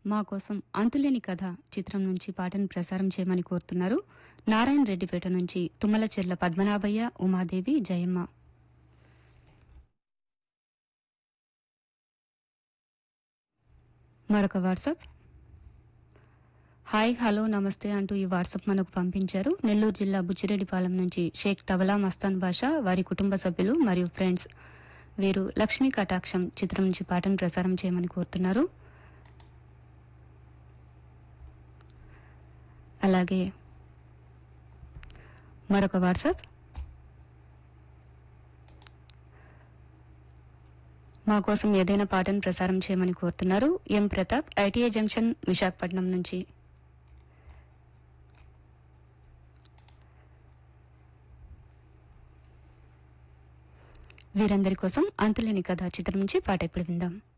మా కోసం అంతులేని కథ చిత్రం నుంచి పాటను ప్రసారం చేయమని కోరుతున్నారు నారాయణ రెడ్డిపేట నుంచి తుమ్మలచెర్ల పద్మనాభయ్య ఉమాదేవి జయమ్మ మరొక వాట్సాప్ హాయ్ హలో నమస్తే అంటూ ఈ వాట్సాప్ మనకు పంపించారు నెల్లూరు జిల్లా బుచ్చిరెడ్డిపాలెం నుంచి షేక్ తబలా మస్తాన్ బాషా వారి కుటుంబ సభ్యులు మరియు ఫ్రెండ్స్ వీరు లక్ష్మీ కటాక్షం చిత్రం నుంచి పాటను ప్రసారం చేయమని కోరుతున్నారు అలాగే మరొక వాట్సాప్ మా కోసం ఏదైనా పాటను ప్రసారం చేయమని కోరుతున్నారు M Pratap ITI junction Visakhapatnam నుంచి వీరందరి కోసం అంతులేని కథ చిత్రం నుంచి పాట ఇప్పుడు విందాం